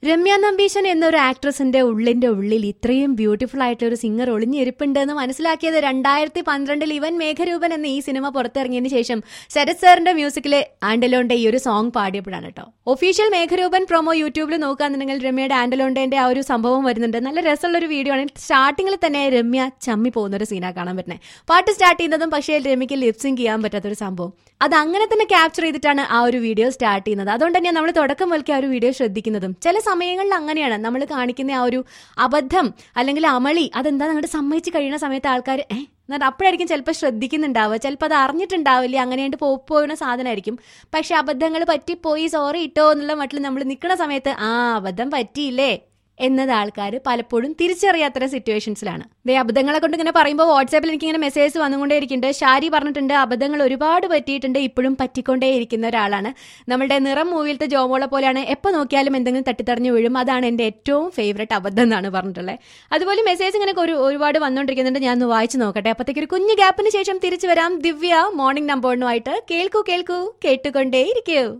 രമ്യ നമ്പീശൻ എന്നൊരു ആക്ട്രസിന്റെ ഉള്ളിന്റെ ഉള്ളിൽ ഇത്രയും ബ്യൂട്ടിഫുൾ ആയിട്ടുള്ള ഒരു സിംഗർ ഒളിഞ്ഞിരിപ്പുണ്ട് എന്ന് മനസ്സിലാക്കിയത് രണ്ടായിരത്തി പന്ത്രണ്ടിൽ ഇവൻ മേഘരൂപൻ എന്ന ഈ സിനിമ പുറത്തിറങ്ങിയതിന് ശേഷം ശരത് സാറിന്റെ മ്യൂസിക്കിലെ ആൻഡലോന്റെ ഈ ഒരു സോങ് പാടിയപ്പോഴാണ് കേട്ടോ ഒഫീഷ്യൽ മേഘരൂപൻ പ്രൊമോ യൂട്യൂബിൽ നോക്കുകയാണെന്നുണ്ടെങ്കിൽ രമ്യയുടെ ആൻഡലോന്റെ ആ ഒരു സംഭവം വരുന്നുണ്ട് നല്ല രസമുള്ള ഒരു വീഡിയോ ആണ് സ്റ്റാർട്ടിങ്ങിൽ തന്നെ രമ്യ ചമ്മി പോകുന്ന ഒരു സീനാ കാണാൻ പറ്റുന്നത് പാട്ട് സ്റ്റാർട്ട് ചെയ്യുന്നതും പക്ഷേ രമ്യക്ക് ലിപ്സിങ് ചെയ്യാൻ പറ്റാത്തൊരു സംഭവം അത് അങ്ങനെ തന്നെ ക്യാപ്ചർ ചെയ്തിട്ടാണ് ആ ഒരു വീഡിയോ സ്റ്റാർട്ട് ചെയ്യുന്നത് അതുകൊണ്ട് തന്നെയാണ് നമ്മൾ തുടക്കം മുതൽക്ക് ആ ഒരു വീഡിയോ ശ്രദ്ധിക്കുന്നതും ചില സമയങ്ങളിൽ അങ്ങനെയാണ് നമ്മൾ കാണിക്കുന്ന ആ ഒരു അബദ്ധം അല്ലെങ്കിൽ അമളി അതെന്താ നിങ്ങളുടെ സമ്മതിച്ച് കഴിയുന്ന സമയത്ത് ആൾക്കാർ ഏഹ് എന്നിട്ട് അപ്പോഴായിരിക്കും ചിലപ്പോൾ ശ്രദ്ധിക്കുന്നുണ്ടാവുക ചിലപ്പോൾ അത് അറിഞ്ഞിട്ടുണ്ടാവില്ല അങ്ങനെയായിട്ട് പോ പോകുന്ന സാധനമായിരിക്കും പക്ഷെ അബദ്ധങ്ങൾ പറ്റിപ്പോയി സോറി ഇട്ടോ എന്നുള്ള മട്ടിൽ നമ്മൾ നിൽക്കുന്ന സമയത്ത് ആ അബദ്ധം പറ്റിയില്ലേ എന്നത് ആൾക്കാർ പലപ്പോഴും തിരിച്ചറിയാത്ത സിറ്റുവേഷൻസിലാണ് ദേ അബദ്ധങ്ങളെ കൊണ്ട് ഇങ്ങനെ പറയുമ്പോൾ വാട്സാപ്പിൽ എനിക്ക് ഇങ്ങനെ മെസ്സേജ് വന്നുകൊണ്ടേയിരിക്കുന്നുണ്ട് ഷാരി പറഞ്ഞിട്ടുണ്ട് അബദ്ധങ്ങൾ ഒരുപാട് പറ്റിയിട്ടുണ്ട് ഇപ്പോഴും പറ്റിക്കൊണ്ടേയിരിക്കുന്ന ഒരാളാണ് നമ്മുടെ നിറം മൂവിയിലത്തെ ജോമോളെ പോലെയാണ് എപ്പോൾ നോക്കിയാലും എന്തെങ്കിലും തട്ടിത്തറിഞ്ഞു വീഴും അതാണ് എൻ്റെ ഏറ്റവും ഫേവറേറ്റ് അബദ്ധം എന്നാണ് പറഞ്ഞിട്ടുള്ളത് അതുപോലെ മെസ്സേജ് ഇങ്ങനെ ഒരു ഒരുപാട് വന്നുകൊണ്ടിരിക്കുന്നുണ്ട് ഞാൻ ഒന്ന് വായിച്ചു നോക്കട്ടെ അപ്പോഴത്തേക്ക് ഒരു കുഞ്ഞു ഗ്യാപ്പിന് ശേഷം തിരിച്ചു വരാം ദിവ്യ മോർണിംഗ് നമ്പറിനുമായിട്ട് കേൾക്കൂ കേൾക്കൂ കേട്ടുകൊണ്ടേയിരിക്കൂ